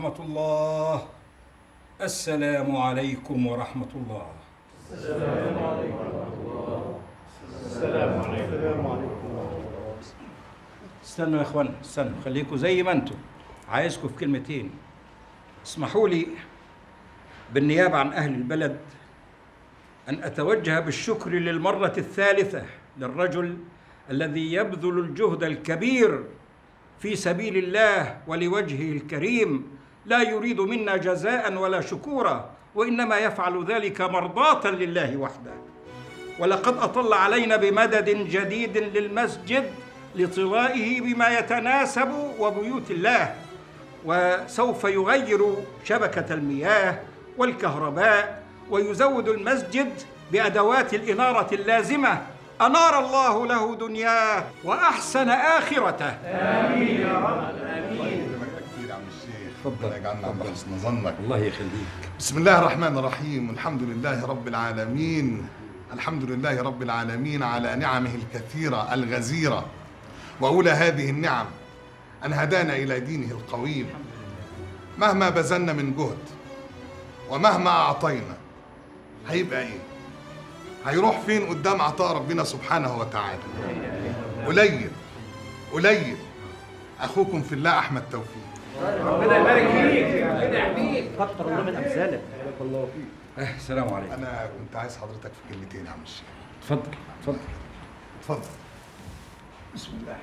ورحمة الله السلام عليكم ورحمة الله استنوا يا اخوان استنوا خليكم زي ما انتم عايزكم في كلمتين اسمحوا لي بالنيابة عن أهل البلد أن أتوجه بالشكر للمرة الثالثة للرجل الذي يبذل الجهد الكبير في سبيل الله ولوجهه الكريم لا يريد منا جزاء ولا شكورا وإنما يفعل ذلك مرضاة لله وحده ولقد أطل علينا بمدد جديد للمسجد لطلائه بما يتناسب وبيوت الله وسوف يغير شبكة المياه والكهرباء ويزود المسجد بأدوات الإنارة اللازمة أنار الله له دنياه وأحسن آخرته كتير يا عم الشيخ اتفضل. ربنا يجعلنا عند حسن ظنك الله يخليك بسم الله الرحمن الرحيم الحمد لله رب العالمين الحمد لله رب العالمين على نعمه الكثيرة الغزيرة وأولى هذه النعم أن هدانا إلى دينه القويم مهما بذلنا من جهد ومهما أعطينا هيبقى إيه؟ هيروح فين قدام عطاء ربنا سبحانه وتعالى قليل قليل أخوكم في الله أحمد توفيق كتر الله من امثالك أه السلام عليكم أنا كنت عايز حضرتك في كلمتين يا عم الشيخ اتفضل اتفضل اتفضل بسم الله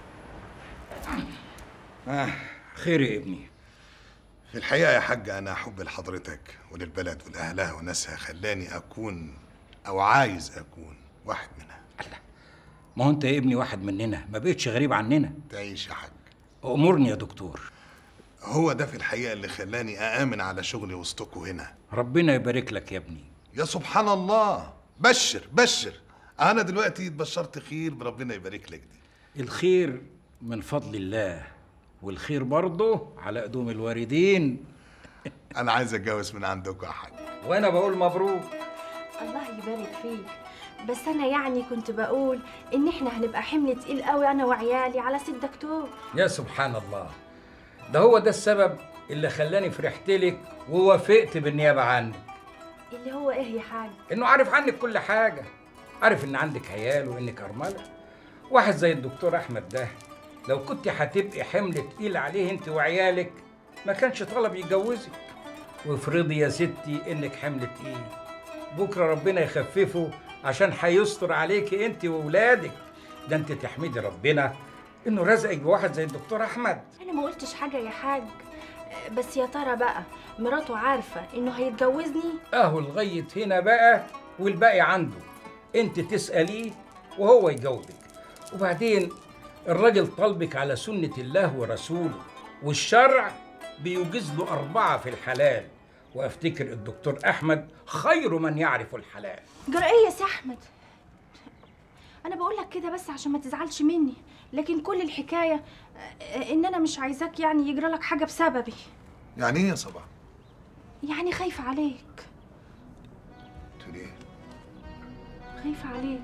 آه خير يا ابني في الحقيقة يا حاج أنا حب لحضرتك وللبلد ولأهلها وناسها خلاني أكون أو عايز أكون واحد منها ما هو انت يا ابني واحد مننا ما بقتش غريب عننا تعيش يا حاج امرني يا دكتور هو ده في الحقيقة اللي خلاني أآمن على شغلي وسطكوا هنا ربنا يبارك لك يا ابني يا سبحان الله بشر بشر أنا دلوقتي اتبشرت خير بربنا يبارك لك دي الخير من فضل الله والخير برضه على قدوم الواردين أنا عايز أتجوز من عندكم يا حاج وانا بقول مبروك الله يبارك فيك بس انا يعني كنت بقول ان احنا هنبقى حمل تقيل قوي انا وعيالي على سيد دكتور يا سبحان الله ده هو ده السبب اللي خلاني فرحت لك ووافقت بالنيابه عنك اللي هو ايه يا حاج انه عارف عنك كل حاجه عارف ان عندك عيال وانك ارمله واحد زي الدكتور احمد ده لو كنت هتبقي حمل تقيل عليه انت وعيالك ما كانش طلب يتجوزك وافرضي يا ستي انك حمل تقيل بكره ربنا يخففه عشان هيستر عليكي انت واولادك ده انت تحمدي ربنا انه رزقك بواحد زي الدكتور احمد انا ما قلتش حاجه يا حاج بس يا ترى بقى مراته عارفه انه هيتجوزني اهو لغايه هنا بقى والباقي عنده انت تساليه وهو يجاوبك وبعدين الراجل طلبك على سنه الله ورسوله والشرع بيوجز له اربعه في الحلال وافتكر الدكتور احمد خير من يعرف الحلال جرأية يا سي احمد انا بقول لك كده بس عشان ما تزعلش مني لكن كل الحكايه آه، ان انا مش عايزاك يعني يجرى لك حاجه بسببي يعني إيه يا صباح؟ يعني خايفه عليك تقولي إيه؟ خايفه عليك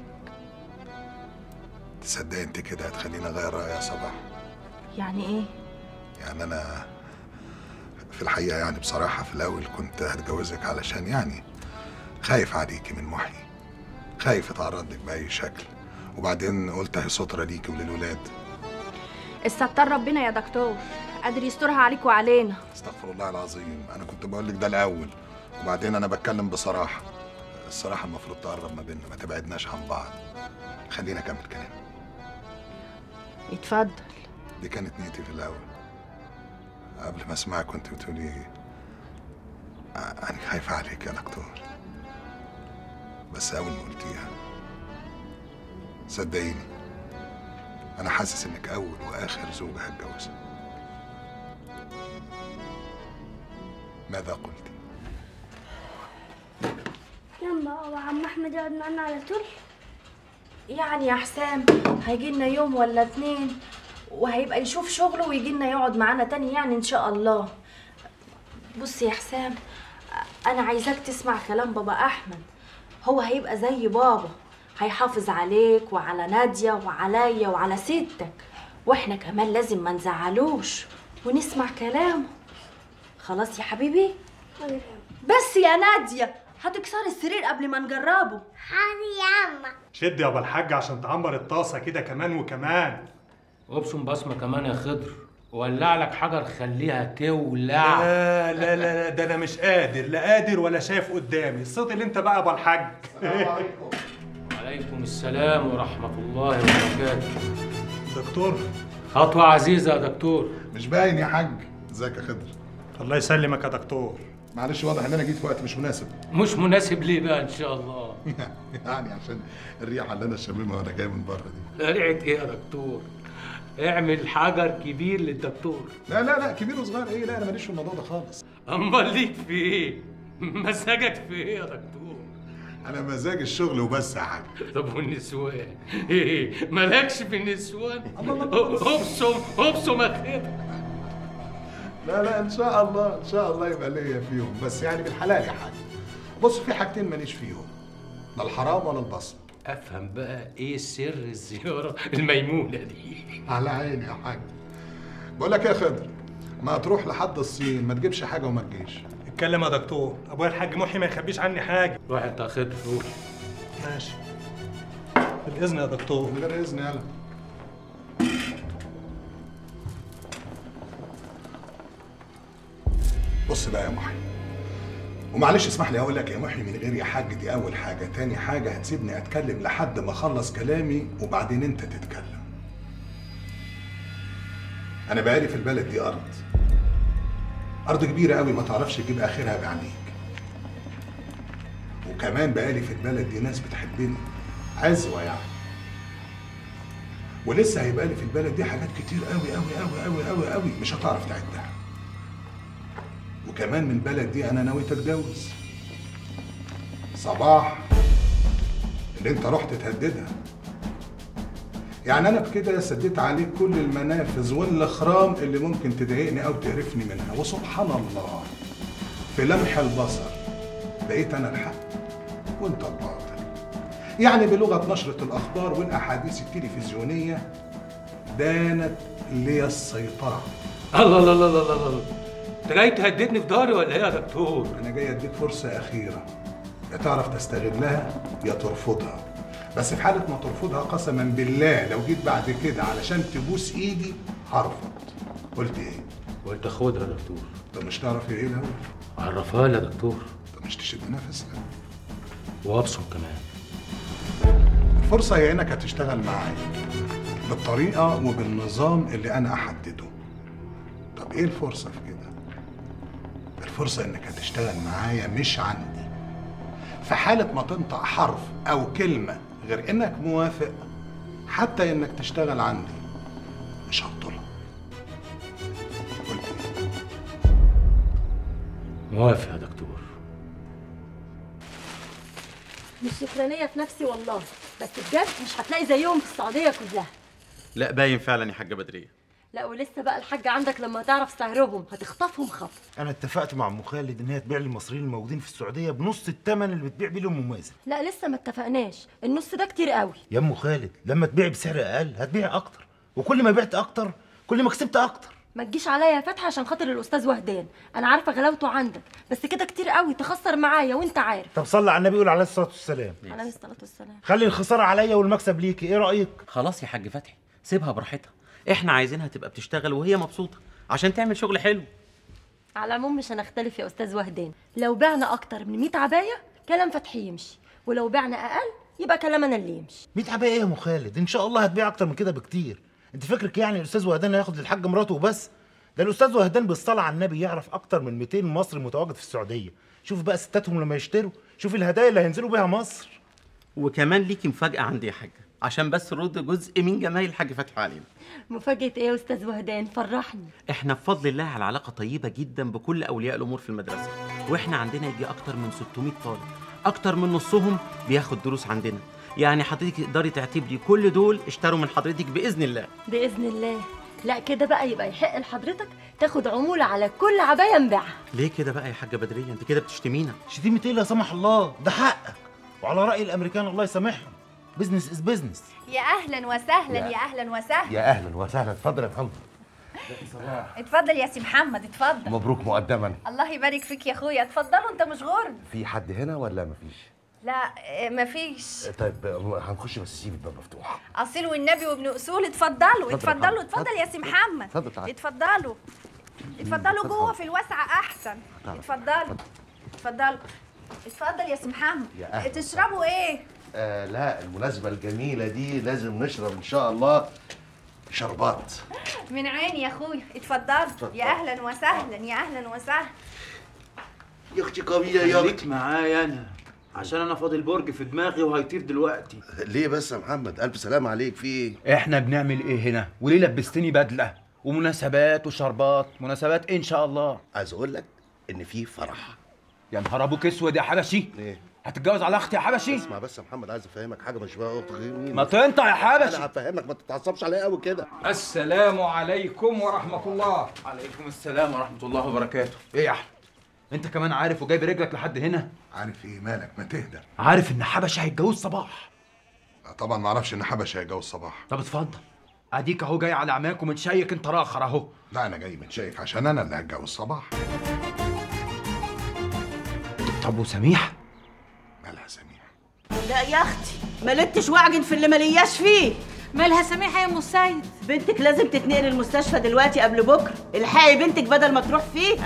تصدق أنت كده هتخليني أغير رأيي يا صباح يعني ايه يعني انا في الحقيقه يعني بصراحه في الاول كنت هتجوزك علشان يعني خايف عليكي من محي خايف اتعرض لك باي شكل وبعدين قلت اهي ستره ليكي وللولاد استر ربنا يا دكتور قادر يسترها عليك وعلينا استغفر الله العظيم انا كنت بقول لك ده الاول وبعدين انا بتكلم بصراحه الصراحه المفروض تقرب ما بيننا ما تبعدناش عن بعض خلينا اكمل كلام اتفضل دي كانت نيتي في الاول قبل ما اسمعك كنت بتقولي انا خايفه عليك يا دكتور بس اول ما قلتيها صدقيني انا حاسس انك اول واخر زوجة هتجوزها ماذا قلت يلا هو عم احمد يقعد معانا على طول يعني يا حسام هيجي لنا يوم ولا اتنين وهيبقى يشوف شغله ويجي لنا يقعد معانا تاني يعني ان شاء الله بص يا حسام انا عايزاك تسمع كلام بابا احمد هو هيبقى زي بابا هيحافظ عليك وعلى نادية وعليا وعلى ستك واحنا كمان لازم ما نزعلوش ونسمع كلامه خلاص يا حبيبي حاضر بس يا ناديه هتكسري السرير قبل ما نجربه حاضر يا عمة شد يا ابو الحاج عشان تعمر الطاسه كده كمان وكمان وابشم بصمه كمان يا خضر ولع لك حجر خليها تولع لا لا لا لا ده انا مش قادر لا قادر ولا شايف قدامي الصوت اللي انت بقى يا ابو الحاج عليكم السلام ورحمه الله وبركاته دكتور خطوه عزيزه يا دكتور مش باين يا حاج ازيك يا خضر الله يسلمك يا دكتور معلش واضح ان انا جيت في وقت مش مناسب مش مناسب ليه بقى ان شاء الله يعني عشان الريحه اللي انا شاممها وانا جاي من بره دي ريعه ايه يا دكتور اعمل حجر كبير للدكتور لا لا لا كبير وصغير ايه لا انا ماليش في الموضوع ده خالص امال ليك في ايه مزاجك في ايه يا دكتور انا مزاج الشغل وبس يا حاج طب والنسوان ايه مالكش في النسوان ابصم ابصم اخيرا لا لا ان شاء الله ان شاء الله يبقى ليا فيهم بس يعني بالحلال يا حاج بص في حاجتين ماليش فيهم لا الحرام ولا البصم افهم بقى ايه سر الزياره الميمونه دي على عيني يا حاج بقول لك ايه يا خضر ما تروح لحد الصين ما تجيبش حاجه وما تجيش اتكلم يا دكتور ابويا الحاج محي ما يخبيش عني حاجه روح انت يا خضر روح ماشي بالاذن يا دكتور من غير اذن يلا بص بقى يا محي ومعلش اسمح لي اقول لك يا محي من غير يا حاج دي اول حاجه تاني حاجه هتسيبني اتكلم لحد ما اخلص كلامي وبعدين انت تتكلم انا بقالي في البلد دي ارض ارض كبيره قوي ما تعرفش تجيب اخرها بعينيك وكمان بقالي في البلد دي ناس بتحبني عزوه يعني ولسه هيبقى لي في البلد دي حاجات كتير قوي قوي قوي قوي قوي قوي مش هتعرف تعدها وكمان من البلد دي انا ناوي اتجوز صباح اللي انت رحت تهددها يعني انا بكده سديت عليك كل المنافذ والاخرام اللي ممكن تضايقني او تقرفني منها وسبحان الله في لمح البصر بقيت انا الحق وانت الباطل يعني بلغه نشره الاخبار والاحاديث التلفزيونيه دانت لي السيطره الله الله الله الله الله انت جاي تهددني في ضهري ولا ايه يا دكتور انا جاي اديك فرصه اخيره يا تعرف تستغلها يا ترفضها بس في حاله ما ترفضها قسما بالله لو جيت بعد كده علشان تبوس ايدي هرفض قلت ايه قلت خدها يا دكتور انت مش تعرف هي ايه الاول عرفها لي يا دكتور انت مش تشد نفسك وابصم كمان الفرصه هي انك هتشتغل معايا بالطريقه وبالنظام اللي انا احدده طب ايه الفرصه في كده الفرصه انك هتشتغل معايا مش عندي في حاله ما تنطق حرف او كلمه غير انك موافق حتى انك تشتغل عندي مش هبطلها قلت ايه موافق يا دكتور مش شكرانية في نفسي والله بس بجد مش هتلاقي زيهم في السعودية كلها لا باين فعلا يا حاجه بدريه لا ولسه بقى الحاجة عندك لما تعرف سعرهم هتخطفهم خطف انا اتفقت مع ام خالد ان هي تبيع للمصريين الموجودين في السعوديه بنص الثمن اللي بتبيع بيه لام مازن لا لسه ما اتفقناش النص ده كتير قوي يا ام خالد لما تبيع بسعر اقل هتبيع اكتر وكل ما بعت اكتر كل ما كسبت اكتر ما تجيش عليا يا فتحي عشان خاطر الاستاذ وهدان انا عارفه غلاوته عندك بس كده كتير قوي تخسر معايا وانت عارف طب صلي على النبي قول عليه الصلاه والسلام عليه الصلاه والسلام خلي الخساره عليا والمكسب ليكي ايه رايك خلاص يا حاج فتحي سيبها براحتها احنا عايزينها تبقى بتشتغل وهي مبسوطه عشان تعمل شغل حلو على العموم مش هنختلف يا استاذ وهدان لو بعنا اكتر من 100 عبايه كلام فتحي يمشي ولو بعنا اقل يبقى كلام انا اللي يمشي 100 عبايه ايه يا ام خالد ان شاء الله هتبيع اكتر من كده بكتير انت فكرك يعني الاستاذ وهدان هياخد للحاج مراته وبس ده الاستاذ وهدان بالصلاه على النبي يعرف اكتر من 200 مصري متواجد في السعوديه شوف بقى ستاتهم لما يشتروا شوف الهدايا اللي هينزلوا بيها مصر وكمان ليكي مفاجاه عندي يا حاجه عشان بس رد جزء من جمايل الحاج فتحي علينا مفاجاه ايه يا استاذ وهدان فرحني احنا بفضل الله على علاقه طيبه جدا بكل اولياء الامور في المدرسه واحنا عندنا يجي اكتر من 600 طالب اكتر من نصهم بياخد دروس عندنا يعني حضرتك تقدري تعتبري كل دول اشتروا من حضرتك باذن الله باذن الله لا كده بقى يبقى يحق لحضرتك تاخد عموله على كل عبايه نبيعها ليه كده بقى يا حاجه بدريه انت كده بتشتمينا شتيمة ايه لا سمح الله ده حقك وعلى راي الامريكان الله يسامحهم بزنس از بزنس يا اهلا وسهلا يا اهلا وسهلا يا اهلا وسهلا اتفضل يا فندم اتفضل يا سي محمد اتفضل مبروك مقدما الله يبارك فيك يا اخويا اتفضلوا انت مش غرب في حد هنا ولا مفيش لا اه، مفيش طيب هنخش بس سيب الباب مفتوح اصيل والنبي وابن اصول اتفضلوا اتفضل يا اتفضلوا محمد. اتفضل يا سي محمد اتفضل تعالى. اتفضلوا اتفضلوا اتفضل. جوه في الواسعه احسن تعالى. اتفضلوا اتفضلوا اتفضل يا سي محمد يا أهلا. تشربوا ايه آه لا المناسبة الجميلة دي لازم نشرب إن شاء الله شربات من عيني يا اخويا اتفضلوا اتفضل. يا اهلا وسهلا يا اهلا وسهلا يا أختي قوية يا خليك معايا انا عشان انا فاضل برج في دماغي وهيطير دلوقتي ليه بس يا محمد ألف سلام عليك في إيه؟ احنا بنعمل ايه هنا وليه لبستني بدله ومناسبات وشربات مناسبات ان شاء الله عايز أقول لك إن في فرح يا نهار ابوك اسود يا حبشي ليه؟ هتتجوز على اختي يا حبشي اسمع بس يا محمد عايز أفهمك حاجة مش بقى أخت غير مين ما تنطع يا حبشي أنا هفهمك ما تتعصبش عليا قوي كده السلام عليكم ورحمة الله عليكم السلام ورحمه الله وبركاته ايه يا احمد انت كمان عارف وجايب رجلك لحد هنا عارف ايه مالك ما تهدى عارف ان حبشي هيتجوز صباح طبعا ما اعرفش ان حبش هيجوز صباح طب اتفضل اديك اهو جاي على عماك ومتشيك انت راخر اهو لا انا جاي متشيك عشان انا اللي هتجوز صباح طب وسميح مالها سميح لا يا اختي ملتش واعجن في اللي ملياش فيه مالها سميحه يا ام السيد بنتك لازم تتنقل المستشفى دلوقتي قبل بكره الحقي بنتك بدل ما تروح فيها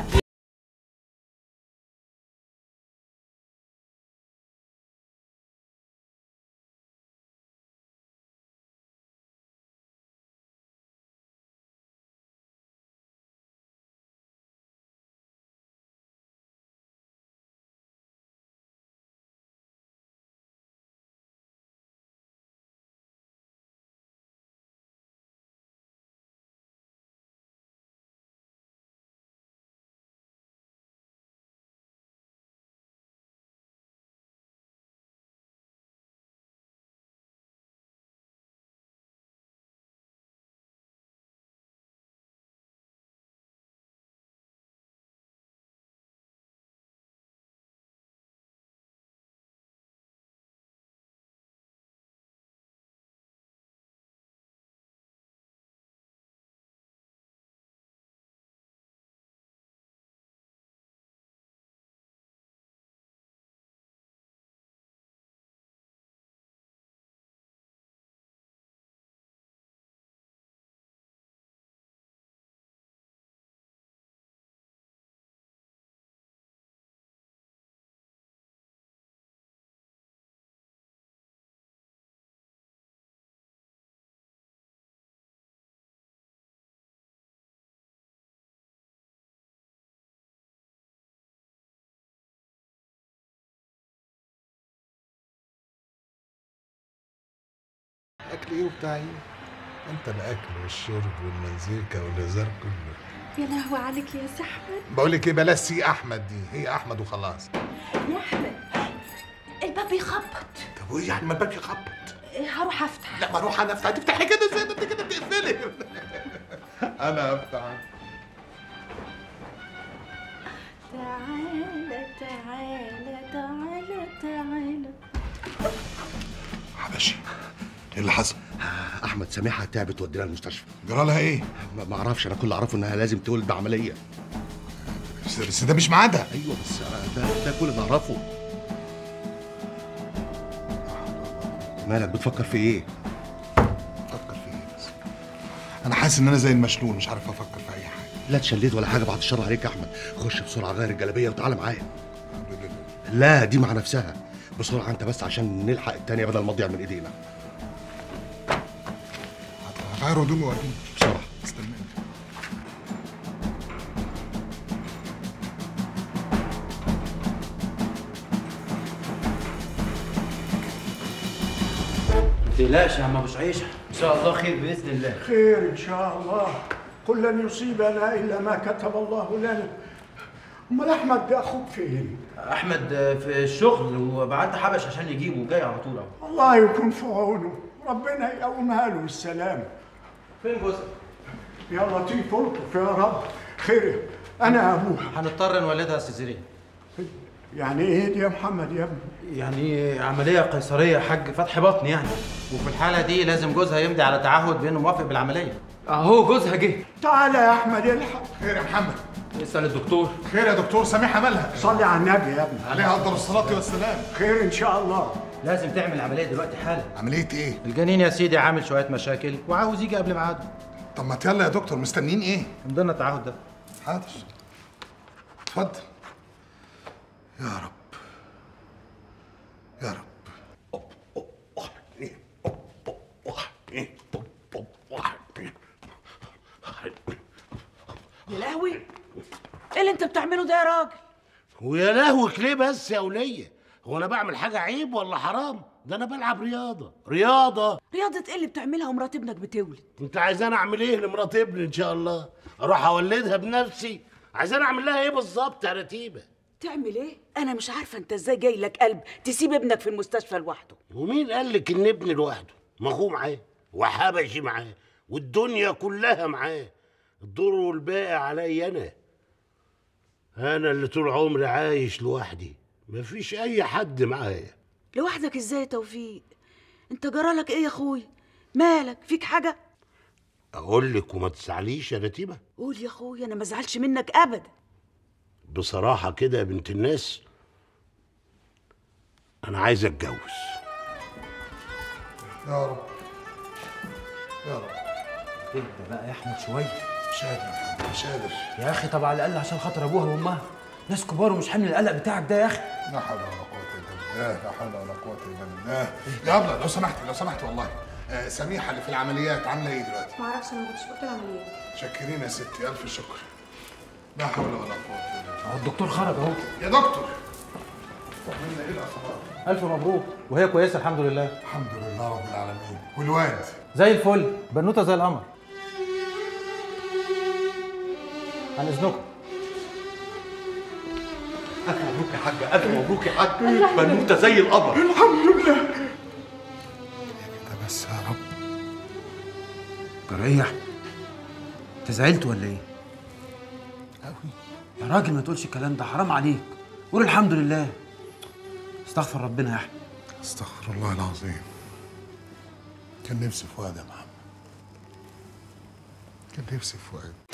اكل ايه وبتاع ايه انت الاكل والشرب والمزيكا والهزار كله يا لهوي عليك يا سي احمد بقول لك ايه بلاش سي احمد دي هي احمد وخلاص يا احمد الباب بيخبط طب وايه يعني ما الباب يخبط هروح افتح لا ما اروح انا افتح تفتحي كده ازاي ده انت كده بتقفلي انا افتح تعالى تعالى تعالى تعالى حبشي ايه اللي حصل أحمد سميحة تعبت ودينا المستشفى جرى لها ايه ما ما أعرفش أنا كل اللي أعرفه إنها لازم تولد بعملية بس, بس ده مش ميعادها أيوه بس أنا ده, ده كل اللي أعرفه مالك بتفكر في إيه؟ فكر في ايه بس انا حاسس ان انا زي المشلول مش عارف افكر في اي حاجه لا تشليت ولا حاجة بعد الشر عليك يا أحمد خش بسرعة غير الجلابية وتعالى معايا لا دي مع نفسها بسرعة أنت بس عشان نلحق التانية بدل ما تضيع من إيدينا هغير هدومي واجي بسرعة استناني ما تقلقش يا عم ابو شعيشه ان شاء الله خير باذن الله خير إن شاء الله قل لن يصيبنا إلا ما كتب الله لنا أمال أحمد ده أخوك فين؟ احمد في الشغل وبعت حبش عشان يجيبه جاي على طول اهو الله يكون في عونه ربنا يقومها له بالسلامة فين جوزك؟ يا لطيف الطف يا رب خير أنا أبوها هنضطر نولدها يا سيزيرين يعني إيه دي يا محمد يا ابني؟ يعني عمليه قيصريه يا حاج فتح بطن يعني وفي الحاله دي لازم جوزها يمضي على تعهد بانه موافق بالعمليه اهو جوزها جه تعالى يا احمد الحق خير يا محمد اسال الدكتور خير يا دكتور سميحه مالها صلي على النبي يا ابني عليها افضل الصلاه والسلام خير ان شاء الله لازم تعمل عمليه دلوقتي حالا عمليه ايه الجنين يا سيدي عامل شويه مشاكل وعاوز يجي قبل ميعاده طب ما يلا يا دكتور مستنيين ايه مضينا التعهد ده حاضر اتفضل يا رب يا رب يا لهوي ايه اللي انت بتعمله ده يا راجل ويا لهوك ليه بس يا ولية هو انا بعمل حاجة عيب ولا حرام ده انا بلعب رياضة رياضة رياضة ايه اللي بتعملها ومرات ابنك بتولد انت عايزاني اعمل ايه لمرات ابني ان شاء الله اروح اولدها بنفسي عايزاني اعمل لها ايه بالظبط يا رتيبة تعمل ايه انا مش عارفه انت ازاي جاي لك قلب تسيب ابنك في المستشفى لوحده ومين قال لك ان ابني لوحده ما اخوه معاه وحبشي معاه والدنيا كلها معاه الدور والباقي عليا انا انا اللي طول عمري عايش لوحدي مفيش اي حد معايا لوحدك ازاي يا توفيق انت جرالك ايه يا اخويا مالك فيك حاجه اقول لك وما تزعليش يا رتيبه قول يا اخويا انا ما ازعلش منك ابدا بصراحه كده يا بنت الناس انا عايز اتجوز يا رب يا رب اهدى بقى يا احمد شويه مش قادر يا محمد مش قادر يا اخي طب على الاقل عشان خاطر ابوها وامها ناس كبار ومش حامل القلق بتاعك ده يا اخي لا حول ولا قوة إلا بالله لا حول ولا قوة إلا بالله يا أبلة لو سمحت لو سمحت والله آه سميحة اللي في العمليات عاملة إيه دلوقتي؟ ما اعرفش انا ما كنتش قلت العمليه شكرين يا ستي ألف شكر لا حول ولا قوة إلا بالله اهو الدكتور خرج اهو يا دكتور طمنا إيه الأخبار؟ الف مبروك وهي كويسه الحمد لله الحمد لله رب العالمين والواد زي الفل بنوته زي القمر عن اذنكم ألف مبروك يا حاجة ألف مبروك يا حاج بنوتة زي القمر الحمد لله ده بس يا رب ترى ايه يا احمد انت زعلت ولا ايه قوي يا راجل ما تقولش الكلام ده حرام عليك قول الحمد لله استغفر ربنا يا احمد استغفر الله العظيم كان نفسي في واد يا محمد كان نفسي في واد